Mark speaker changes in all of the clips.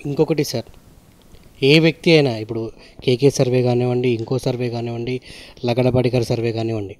Speaker 1: ఇంకొకటి సార్ ఏ వ్యక్తి అయినా ఇప్పుడు కేకే సర్వే కానివ్వండి ఇంకో సర్వే కానివ్వండి లగడపాటికర్ సర్వే కానివ్వండి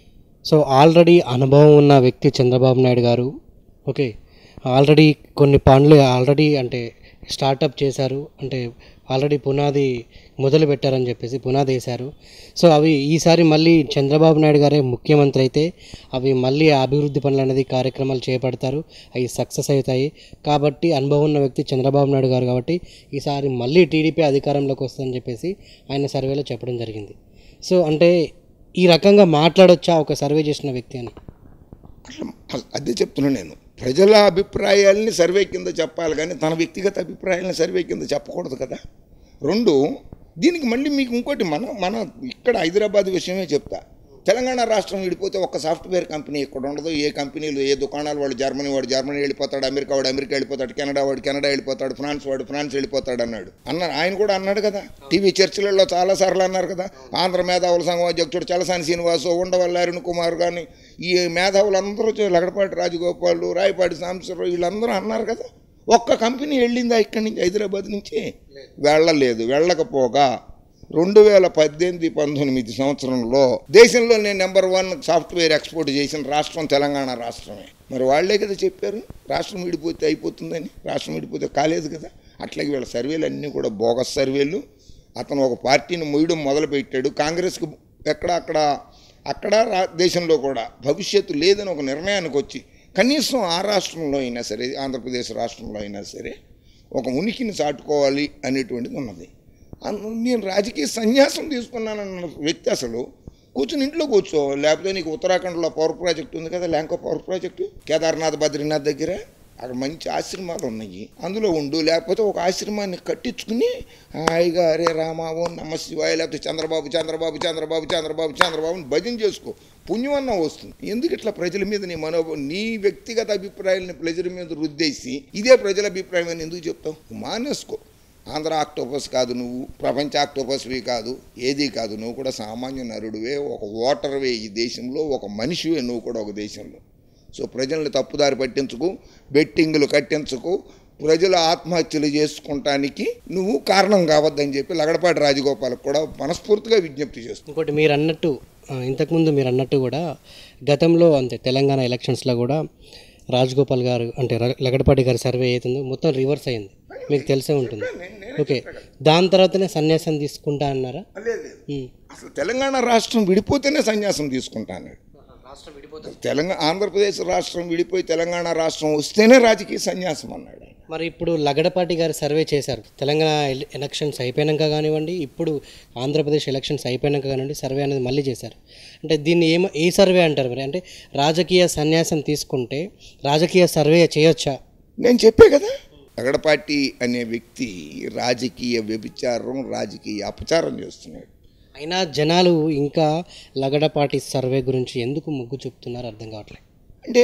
Speaker 1: సో ఆల్రెడీ అనుభవం ఉన్న వ్యక్తి చంద్రబాబు నాయుడు గారు ఓకే ఆల్రెడీ కొన్ని పనులు ఆల్రెడీ అంటే స్టార్టప్ చేశారు అంటే ఆల్రెడీ పునాది మొదలు పెట్టారని చెప్పేసి పునాది వేశారు సో అవి ఈసారి మళ్ళీ చంద్రబాబు నాయుడు గారే ముఖ్యమంత్రి అయితే అవి మళ్ళీ ఆ అభివృద్ధి పనులు అనేది కార్యక్రమాలు చేపడతారు అవి సక్సెస్ అవుతాయి కాబట్టి అనుభవం ఉన్న వ్యక్తి చంద్రబాబు నాయుడు గారు కాబట్టి ఈసారి మళ్ళీ టీడీపీ అధికారంలోకి వస్తుందని చెప్పేసి ఆయన సర్వేలో చెప్పడం జరిగింది సో అంటే ఈ రకంగా మాట్లాడొచ్చా ఒక సర్వే చేసిన వ్యక్తి అని
Speaker 2: అట్లా అ- అదే చెప్తున్నా నేను ప్రజల అభిప్రాయాల్ని సర్వే కింద చెప్పాలి కానీ తన వ్యక్తిగత అభిప్రాయాలను సర్వే కింద చెప్పకూడదు కదా రెండు దీనికి మళ్ళీ మీకు ఇంకోటి మన మన ఇక్కడ హైదరాబాద్ విషయమే చెప్తా తెలంగాణ రాష్ట్రం విడిపోతే ఒక్క సాఫ్ట్వేర్ కంపెనీ ఇక్కడ ఉండదు ఏ కంపెనీలు ఏ దుకాణాలు వాడు జర్మనీ వాడు జర్మనీ వెళ్ళిపోతాడు అమెరికా వాడు అమెరికా వెళ్ళిపోతాడు కెనడా వాడు కెనడా వెళ్ళిపోతాడు ఫ్రాన్స్ వాడు ఫ్రాన్స్ వెళ్ళిపోతాడు అన్నాడు అన్నారు ఆయన కూడా అన్నాడు కదా టీవీ చర్చలలో చాలా సార్లు అన్నారు కదా ఆంధ్ర మేధావుల సంఘం అధ్యక్షుడు చలసాని శ్రీనివాసు ఉండవల్లి అరుణ్ కుమార్ కానీ ఈ మేధావులందరూ చే- లగడపాటి రాజగోపాల్ రాయపాటి సాంబశివరావు వీళ్ళందరూ అన్నారు కదా ఒక్క కంపెనీ వెళ్ళిందా ఇక్కడి నుంచి హైదరాబాద్ నుంచి వెళ్ళలేదు వెళ్ళకపోగా రెండు వేల పద్దెనిమిది పంతొమ్మిది సంవత్సరంలో దేశంలోనే నెంబర్ వన్ సాఫ్ట్వేర్ ఎక్స్పోర్ట్ చేసిన రాష్ట్రం తెలంగాణ రాష్ట్రమే మరి వాళ్ళే కదా చెప్పారు రాష్ట్రం విడిపోతే అయిపోతుందని రాష్ట్రం విడిపోతే కాలేదు కదా అట్లాగే వీళ్ళ సర్వేలు అన్నీ కూడా బోగస్ సర్వేలు అతను ఒక పార్టీని మొయ్యడం మొదలుపెట్టాడు కాంగ్రెస్కి ఎక్కడ అక్కడ అక్కడ రా దేశంలో కూడా భవిష్యత్తు లేదని ఒక నిర్ణయానికి వచ్చి కనీసం ఆ రాష్ట్రంలో అయినా సరే ఆంధ్రప్రదేశ్ రాష్ట్రంలో అయినా సరే ఒక ఉనికిని చాటుకోవాలి అనేటువంటిది ఉన్నది అను- నేను రాజకీయ సన్యాసం తీసుకున్నానన్న వ్యక్తి అసలు కూర్చుని ఇంట్లో కూర్చో లేకపోతే నీకు ఉత్తరాఖండ్లో పవర్ ప్రాజెక్ట్ ఉంది కదా ల్యాంకో పవర్ ప్రాజెక్టు కేదార్నాథ్ బద్రీనాథ్ దగ్గర అక్కడ మంచి ఆశ్రమాలు ఉన్నాయి అందులో ఉండు లేకపోతే ఒక ఆశ్రమాన్ని కట్టించుకుని హాయిగా హరే రామ ఓం నమ శివాయ లేకపోతే చంద్రబాబు చంద్రబాబు చంద్రబాబు చంద్రబాబు చంద్రబాబుని భజన చేసుకో పుణ్యమన్నా వస్తుంది ఎందుకు ఇట్లా ప్రజల మీద నీ మనోభ నీ వ్యక్తిగత అభిప్రాయాలని ప్రజల మీద రుద్దేసి ఇదే ప్రజల అభిప్రాయం అని ఎందుకు చెప్తావు మానేసుకో ఆంధ్ర ఆక్టోపస్ కాదు నువ్వు ప్రపంచ ఆక్టోపస్వి కాదు ఏది కాదు నువ్వు కూడా సామాన్య నరుడివే ఒక ఓటర్వే ఈ దేశంలో ఒక మనిషివే నువ్వు కూడా ఒక దేశంలో సో ప్రజల్ని తప్పుదారి పట్టించుకు బెట్టింగులు కట్టించుకు ప్రజలు ఆత్మహత్యలు చేసుకుంటానికి నువ్వు కారణం కావద్దని చెప్పి లగడపాటి రాజగోపాలకు కూడా మనస్ఫూర్తిగా విజ్ఞప్తి చేస్తున్నాను
Speaker 1: ఇంకోటి మీరు అన్నట్టు ఆ, ఇంతకుముందు మీరు అన్నట్టు కూడా గతంలో అంతే తెలంగాణ ఎలక్షన్స్లో కూడా రాజగోపాల్ గారు అంటే ర- లగడపాటి గారి సర్వే అవుతుందో మొత్తం రివర్స్ అయింది మీకు తెలిసే ఉంటుంది ఓకే దాని తర్వాతనే సన్యాసం తీసుకుంటా అన్నారా
Speaker 2: లేదు
Speaker 1: ఉమ్.
Speaker 2: అసలు తెలంగాణ రాష్ట్రం విడిపోతేనే సన్యాసం తీసుకుంటాను
Speaker 1: రాష్ట్రం విడిపోతుంది
Speaker 2: తెలంగాణ ఆంధ్రప్రదేశ్ రాష్ట్రం విడిపోయి తెలంగాణ రాష్ట్రం వస్తేనే రాజకీయ సన్యాసం అన్నాడు ఆయన.
Speaker 1: మరి ఇప్పుడు లగడపాటి గారు సర్వే చేశారు తెలంగాణ ఎల- ఎలక్షన్స్ అయిపోయాక కానివ్వండి ఇప్పుడు ఆంధ్రప్రదేశ్ ఎలక్షన్స్ అయిపోయాక కానివ్వండి సర్వే అనేది మళ్ళీ చేశారు అంటే దీన్ని ఏమ ఏ సర్వే అంటారు మరి అంటే రాజకీయ సన్యాసం తీసుకుంటే రాజకీయ సర్వే చేయొచ్చా
Speaker 2: నేను చెప్పే కదా లగడపాటి అనే వ్యక్తి రాజకీయ వ్యభిచారం రాజకీయ అపచారం చేస్తున్నాడు
Speaker 1: అయినా జనాలు ఇంకా లగడపాటి సర్వే గురించి ఎందుకు మొగ్గు చూపుతున్నారు అర్థం కావట్లేదు
Speaker 2: అంటే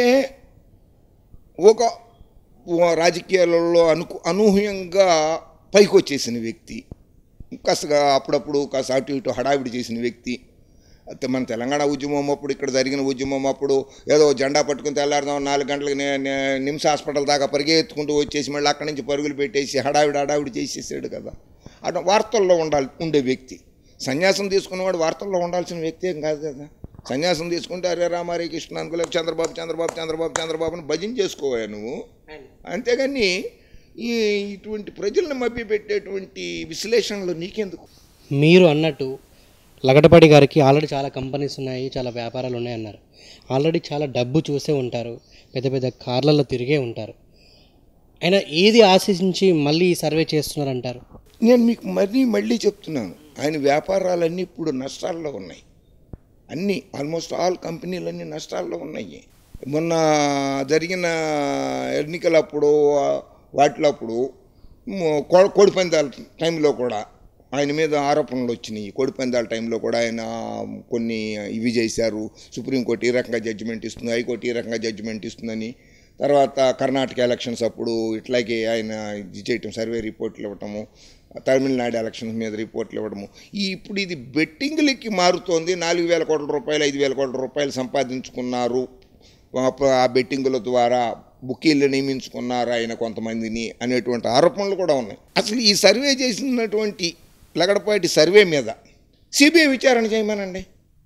Speaker 2: ఒక ఓ రాజకీయాలలో అను అనూహ్యంగా పైకి వచ్చేసిన వ్యక్తి కాస్త అప్పుడప్పుడు కాస్త అటు ఇటు హడావిడి చేసిన వ్యక్తి అయితే మన తెలంగాణ ఉద్యమం అప్పుడు ఇక్కడ జరిగిన ఉద్యమం అప్పుడు ఏదో జెండా పట్టుకుని తెల్లారుదాం నాలుగు గంటలకు నే- నే- నిమ్స్ హాస్పిటల్ దాకా పరిగెత్తుకుంటూ వచ్చేసి మళ్ళీ అక్కడి నుంచి పరుగులు పెట్టేసి హడావిడి హడావిడి చేసేసాడు కదా అటు వార్తల్లో ఉండాలి ఉండే వ్యక్తి సన్యాసం తీసుకున్నవాడు వార్తల్లో ఉండాల్సిన వ్యక్తి ఏం కాదు కదా సన్యాసం తీసుకుంటే అరే రామారే కృష్ణ అనుకోలేక చంద్రబాబు చంద్రబాబు చంద్రబాబు చంద్రబాబుని భజన చేసుకోవాలి నువ్వు అంతేగాని ఈ ఇటువంటి ప్రజలను మభ్యపెట్టేటువంటి విశ్లేషణలు నీకెందుకు
Speaker 1: మీరు అన్నట్టు లగడపాటి గారికి ఆల్రెడీ చాలా కంపెనీస్ ఉన్నాయి చాలా వ్యాపారాలు ఉన్నాయి అన్నారు ఆల్రెడీ చాలా డబ్బు చూసే ఉంటారు పెద్ద పెద్ద కార్లలో తిరిగే ఉంటారు అయినా ఏది ఆశించి మళ్ళీ ఈ సర్వే చేస్తున్నారంటారు
Speaker 2: నేను మీకు మరీ మళ్ళీ చెప్తున్నాను ఆయన వ్యాపారాలన్నీ ఇప్పుడు నష్టాల్లో ఉన్నాయి అన్నీ ఆల్మోస్ట్ ఆల్ కంపెనీలన్నీ నష్టాల్లో ఉన్నాయి మొన్న జరిగిన ఎన్నికలప్పుడు వాటిలప్పుడు మ- కో- కోడిపందాల టైంలో కూడా ఆయన మీద ఆరోపణలు వచ్చినాయి కోడిపందాల టైంలో కూడా ఆయన కొన్ని ఇవి చేశారు సుప్రీంకోర్టు ఈ రకంగా జడ్జిమెంట్ ఇస్తుంది హైకోర్టు ఈ రకంగా జడ్జిమెంట్ ఇస్తుందని తర్వాత కర్ణాటక ఎలక్షన్స్ అప్పుడు ఇట్లాగే ఆయన ఇది చేయటం సర్వే రిపోర్ట్లు ఇవ్వటము తమిళనాడు ఎలక్షన్స్ మీద రిపోర్ట్లు ఇవ్వడము ఈ ఇప్పుడు ఇది బెట్టింగ్లకి మారుతోంది నాలుగు వేల కోట్ల రూపాయలు ఐదు వేల కోట్ల రూపాయలు సంపాదించుకున్నారు ఆ ప- ఆ బెట్టింగుల ద్వారా బుకీలు నియమించుకున్నారు ఆయన కొంతమందిని అనేటువంటి ఆరోపణలు కూడా ఉన్నాయి అసలు ఈ సర్వే చేసినటువంటి లగడపాటి సర్వే మీద సిబిఐ విచారణ చేయమనండి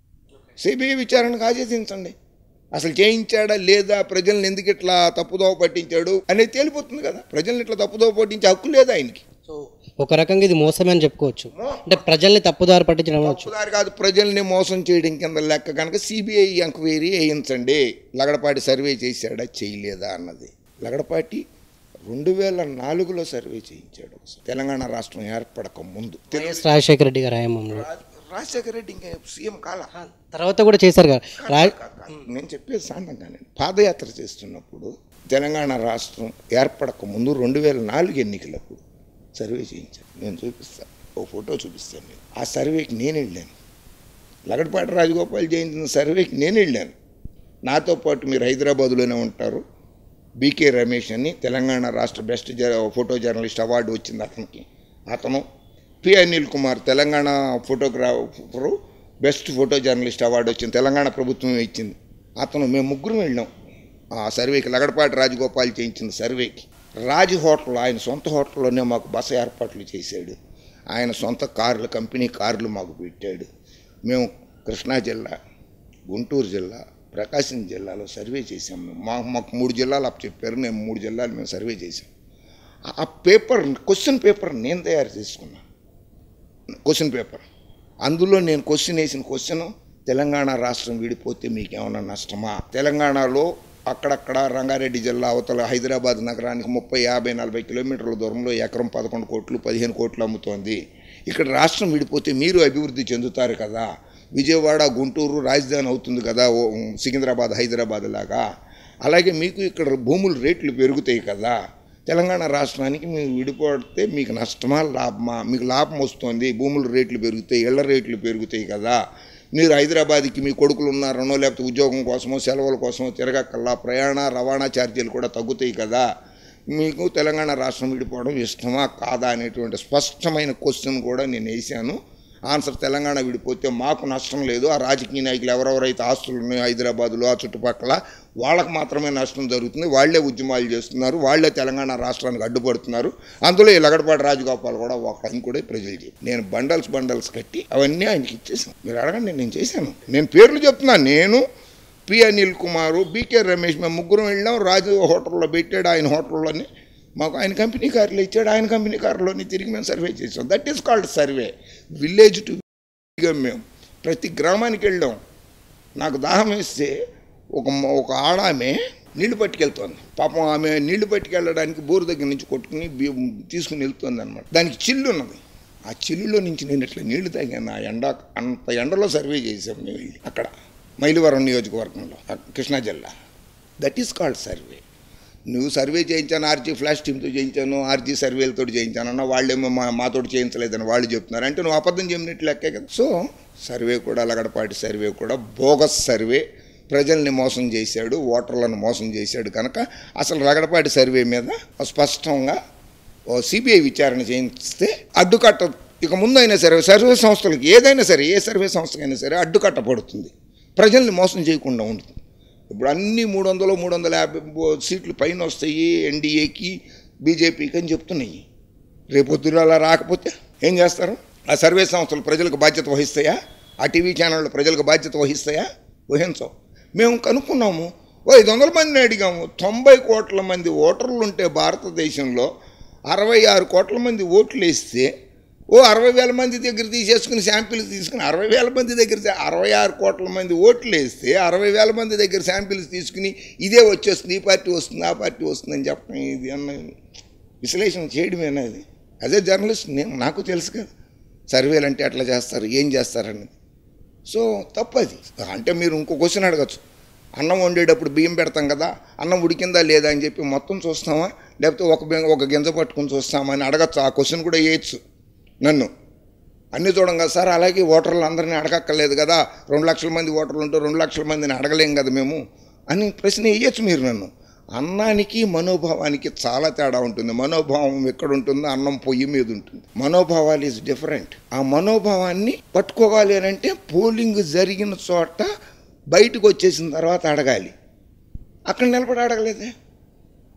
Speaker 2: సిబిఐ విచారణకు ఆదేశించండి అసలు చేయించాడా లేదా ప్రజల్ని ఎందుకు ఇట్లా తప్పుదోవ పట్టించాడు అనేది తేలిపోతుంది కదా ప్రజల్ని ఇట్లా తప్పుదోవ పట్టించే హక్కు లేదా ఆయనకి
Speaker 1: సో ఒక రకంగా ఇది మోసమే అని చెప్పుకోవచ్చు అంటే ప్రజల్ని తప్పుదారి పట్టించడం అనవచ్చు
Speaker 2: తప్పుదారి కాదు ప్రజల్ని మోసం చేయడం కింద లెక్క కనుక సిబిఐ ఎంక్వైరీ వేయించండి లగడపాటి సర్వే చేశాడా చేయలేదా అన్నది లగడపాటి రెండు వేల నాలుగులో సర్వే చేయించాడు ఒకసారి. తెలంగాణ రాష్ట్రం ఏర్పడక ముందు తెలు-
Speaker 1: వైఎస్ రాజశేఖర రెడ్డి గారి హయాంలో
Speaker 2: రా- రాజశేఖర రెడ్డి ఇంకా సీఎం కాల
Speaker 1: తర్వాత కూడా చేశారు కదా రా
Speaker 2: నేను చెప్పేది సాంతంగానే పాదయాత్ర చేస్తున్నప్పుడు తెలంగాణ రాష్ట్రం ఏర్పడక ముందు రెండు వేల నాలుగు ఎన్నికలప్పుడు సర్వే చేయించాను నేను చూపిస్తాను ఓ ఫోటో చూపిస్తాను మీకు ఆ సర్వేకి నేను వెళ్ళాను లగడపాటి రాజగోపాల్ చేయించిన సర్వేకి నేను వెళ్ళాను నాతో పాటు మీరు హైదరాబాద్లోనే ఉంటారు బీకే రమేష్ అని తెలంగాణ రాష్ట్ర బెస్ట్ జ ఫోటో జర్నలిస్ట్ అవార్డు వచ్చింది అతనికి అతను P Anil Kumar Telangana photographer best photo journalist award వచ్చింది తెలంగాణ ప్రభుత్వం ఇచ్చింది అతను మేము ముగ్గురు వెళ్ళాం ఆ సర్వేకి లగడపాటి రాజగోపాల్ చేయించిన సర్వేకి రాజ్ హోటల్ ఆయన సొంత హోటల్లోనే మాకు బస ఏర్పాట్లు చేశాడు ఆయన సొంత కార్లు కంపెనీ కార్లు మాకు పెట్టాడు మేము కృష్ణా జిల్లా గుంటూరు జిల్లా ప్రకాశం జిల్లాలో సర్వే చేసాం మేము మా మాకు మూడు జిల్లాలు అప్పు చెప్పారు నేను మూడు జిల్లాలు మేము సర్వే చేసాం ఆ- ఆ పేపర్ క్వశ్చన్ పేపర్ నేను తయారు చేసుకున్నా క్వశ్చన్ పేపర్ అందులో నేను క్వశ్చన్ వేసిన క్వశ్చన్ తెలంగాణ రాష్ట్రం విడిపోతే మీకేమన్నా నష్టమా తెలంగాణలో అక్కడక్కడ రంగారెడ్డి జిల్లా అవతల హైదరాబాద్ నగరానికి ముప్పై యాభై నలభై కిలోమీటర్ల దూరంలో ఎకరం పదకొండు కోట్లు పదిహేను కోట్లు అమ్ముతోంది ఇక్కడ రాష్ట్రం విడిపోతే మీరు అభివృద్ధి చెందుతారు కదా విజయవాడ గుంటూరు రాజధాని అవుతుంది కదా ఓ సికింద్రాబాద్ హైదరాబాద్ లాగా అలాగే మీకు ఇక్కడ భూముల రేట్లు పెరుగుతాయి కదా తెలంగాణ రాష్ట్రానికి మీరు విడిపోతే మీకు నష్టమా లాభమా మీకు లాభం వస్తుంది భూముల రేట్లు పెరుగుతాయి ఇళ్ల రేట్లు పెరుగుతాయి కదా మీరు హైదరాబాద్కి మీ కొడుకులు ఉన్నారనో లేకపోతే ఉద్యోగం కోసమో సెలవుల కోసమో తిరగక్కల్లా ప్రయాణ రవాణా ఛార్జీలు కూడా తగ్గుతాయి కదా మీకు తెలంగాణ రాష్ట్రం విడిపోవడం ఇష్టమా కాదా అనేటువంటి స్పష్టమైన క్వశ్చన్ కూడా నేను వేసాను ఆన్సర్ తెలంగాణ విడిపోతే మాకు నష్టం లేదు ఆ రాజకీయ నాయకులు ఎవరెవరైతే ఆస్తులు ఉన్నాయో హైదరాబాద్లో ఆ చుట్టుపక్కల వాళ్ళకి మాత్రమే నష్టం జరుగుతుంది వాళ్ళే ఉద్యమాలు చేస్తున్నారు వాళ్ళే తెలంగాణ రాష్ట్రానికి అడ్డుపడుతున్నారు అందులో ఈ లగడపాటి రాజగోపాల్ కూడా ఒక ఆయన కూడా ప్రజలు చెప్పి నేను బండల్స్ బండల్స్ కట్టి అవన్నీ ఆయనకి ఇచ్చేసాను మీరు అడగండి నేను చేశాను నేను పేర్లు చెప్తున్నాను నేను పి అనిల్ కుమారు బీకే రమేష్ మేము ముగ్గురం వెళ్ళాం రాజు హోటల్లో పెట్టాడు ఆయన హోటల్లోనే మాకు ఆయన కంపెనీ కార్లో ఇచ్చాడు ఆయన కంపెనీ కార్లోనే తిరిగి మేము సర్వే చేసాం that is called survey village to మేము ప్రతి గ్రామానికి వెళ్ళాం నాకు దాహం వేస్తే ఒక మ- ఒక ఆడామె నీళ్లు పట్టుకెళ్తోంది పాపం ఆమె నీళ్లు పట్టుకెళ్ళడానికి బోరు దగ్గర నుంచి కొట్టుకుని బియ్యం తీసుకుని వెళ్తుంది అనమాట దానికి చిల్లు ఉన్నది ఆ చిల్లులో నుంచి నేను ఇట్లా నీళ్లు తాగాను ఆ ఎండ అంత ఎండలో సర్వే చేసాం మేము వెళ్ళి అక్కడ మైలవరం నియోజకవర్గంలో ఆ కృష్ణా జిల్లా దట్ ఈస్ కాల్డ్ సర్వే నువ్వు సర్వే చేయించాను ఆర్జీ ఫ్లాష్ టీమ్తో చేయించాను ఆర్జీ సర్వేలతో చేయించాను అన్న వాళ్ళేమో మా మాతో చేయించలేదని వాళ్ళు చెప్తున్నారు అంటే నువ్వు అబద్ధం చెప్పినట్లు లెక్కే కదా సో సర్వే కూడా లగడపాటి సర్వే కూడా బోగస్ సర్వే ప్రజల్ని మోసం చేశాడు ఓటర్లను మోసం చేశాడు కనుక అసలు రగడపాటి సర్వే మీద స్పష్టంగా ఓ సిబిఐ విచారణ చేయిస్తే అడ్డుకట్ట ఇక ముందైనా సరే సర్వే సంస్థలకు ఏదైనా సరే ఏ సర్వే సంస్థకైనా సరే అడ్డుకట్ట పడుతుంది ప్రజల్ని మోసం చేయకుండా ఉంటుంది ఇప్పుడు అన్ని మూడు వందలు మూడు వందల యాభై బో- సీట్లు పైన వస్తాయి ఎన్డీఏకి బీజేపీకి అని చెప్తున్నాయి రేపొద్దున అలా రాకపోతే ఏం చేస్తారు ఆ సర్వే సంస్థలు ప్రజలకు బాధ్యత వహిస్తాయా ఆ టీవీ ఛానళ్ళు ప్రజలకు బాధ్యత వహిస్తాయా వహించవు మేము కనుక్కున్నాము ఓ ఐదు వందల మందిని అడిగాము తొంభై కోట్ల మంది ఓటర్లు ఉంటే భారతదేశంలో అరవై ఆరు కోట్ల మంది ఓట్లు వేస్తే ఓ అరవై వేల మంది దగ్గర తీసేసుకుని శాంపిల్స్ తీసుకుని అరవై వేల మంది దగ్గర చే- అరవై ఆరు కోట్ల మంది ఓట్లు వేస్తే అరవై వేల మంది దగ్గర శాంపిల్స్ తీసుకుని ఇదే వచ్చేస్తుంది ఈ పార్టీ వస్తుంది ఆ పార్టీ వస్తుంది అని చెప్పడం ఇది అన్న విశ్లేషణ చేయడమేనా ఇది అదే జర్నలిస్ట్ నేను నాకు తెలుసు కదా సర్వేలు అంటే ఎట్లా చేస్తారు ఏం చేస్తారని సో తప్పది అంటే మీరు ఇంకో క్వశ్చన్ అడగచ్చు అన్నం వండేటప్పుడు బియ్యం పెడతాం కదా అన్నం ఉడికిందా లేదా అని చెప్పి మొత్తం చూస్తామా లేకపోతే ఒక బెం- ఒక గింజ పట్టుకుని చూస్తామా అని అడగచ్చు ఆ క్వశ్చన్ కూడా వేయచ్చు నన్ను అన్నీ చూడం కదా సార్ అలాగే ఓటర్లు అందరినీ అడగక్కర్లేదు కదా రెండు లక్షల మంది ఓటర్లు ఉంటే రెండు లక్షల మందిని అడగలేం కదా మేము అని ప్రశ్న వేయచ్చు మీరు నన్ను అన్నానికి మనోభావానికి చాలా తేడా ఉంటుంది మనోభావం ఎక్కడ ఉంటుందో అన్నం పొయ్యి మీద ఉంటుంది మనోభావాలు ఈజ్ డిఫరెంట్ ఆ మనోభావాన్ని పట్టుకోవాలి అని అంటే పోలింగ్ జరిగిన చోట బయటకు వచ్చేసిన తర్వాత అడగాలి అక్కడ నిలబడి అడగలేదే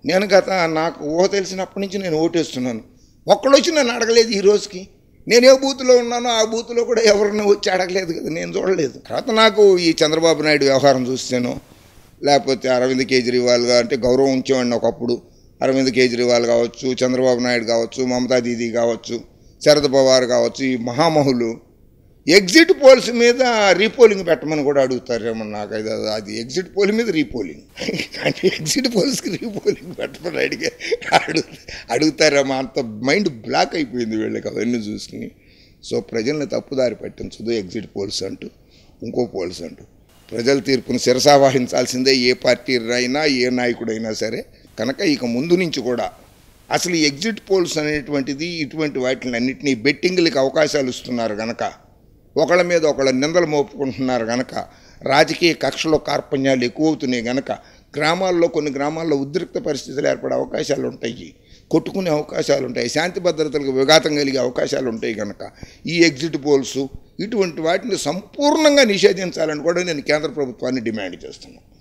Speaker 2: నేను గత నాకు ఊహ తెలిసినప్పటి నుంచి నేను ఓటేస్తున్నాను ఒక్కడు వచ్చి నన్ను అడగలేదు ఈ రోజుకి నేను ఏ బూత్లో ఉన్నానో ఆ బూత్లో కూడా ఎవరిని వచ్చి అడగలేదు కదా నేను చూడలేదు తర్వాత నాకు ఈ చంద్రబాబు నాయుడు వ్యవహారం చూస్తేనో లేకపోతే అరవింద్ కేజ్రీవాల్ గా అంటే గౌరవం ఉంచేవాడిని ఒకప్పుడు అరవింద్ కేజ్రీవాల్ కావచ్చు చంద్రబాబు నాయుడు కావచ్చు మమతా దీదీ కావచ్చు శరద్ పవార్ కావచ్చు ఈ మహామహులు ఎగ్జిట్ పోల్స్ మీద రీపోలింగ్ పెట్టమని కూడా అడుగుతారేమో నాకు అది అది ఎగ్జిట్ పోల్ మీద రీపోలింగ్ అంటే ఎగ్జిట్ పోల్స్కి రీపోలింగ్ పెట్టమని అడిగే అడుగు అడుగుతారేమో అంత మైండ్ బ్లాక్ అయిపోయింది వీళ్ళకి అవన్నీ చూసుకుని సో ప్రజల్ని తప్పుదారి పట్టించదు ఎగ్జిట్ పోల్స్ అంటూ ఇంకో పోల్స్ అంటూ ప్రజల తీర్పును శిరసావహించాల్సిందే ఏ పార్టీ అయినా ఏ నాయకుడైనా సరే కనుక ఇక ముందు నుంచి కూడా అసలు ఈ ఎగ్జిట్ పోల్స్ అనేటువంటిది ఇటువంటి వాటిని అన్నింటినీ బెట్టింగ్లకి అవకాశాలు ఇస్తున్నారు గనక ఒకళ్ళ మీద ఒకళ్ళ నిందలు మోపుకుంటున్నారు గనక రాజకీయ కక్షలో కార్పణ్యాలు ఎక్కువ అవుతున్నాయి గనక గ్రామాల్లో కొన్ని గ్రామాల్లో ఉద్రిక్త పరిస్థితులు ఏర్పడే అవకాశాలు ఉంటాయి కొట్టుకునే అవకాశాలు ఉంటాయి శాంతి భద్రతలకు విఘాతం కలిగే అవకాశాలు ఉంటాయి కనుక ఈ ఎగ్జిట్ పోల్స్ ఇటువంటి వాటిని సంపూర్ణంగా నిషేధించాలని కూడా నేను కేంద్ర ప్రభుత్వాన్ని డిమాండ్ చేస్తున్నాను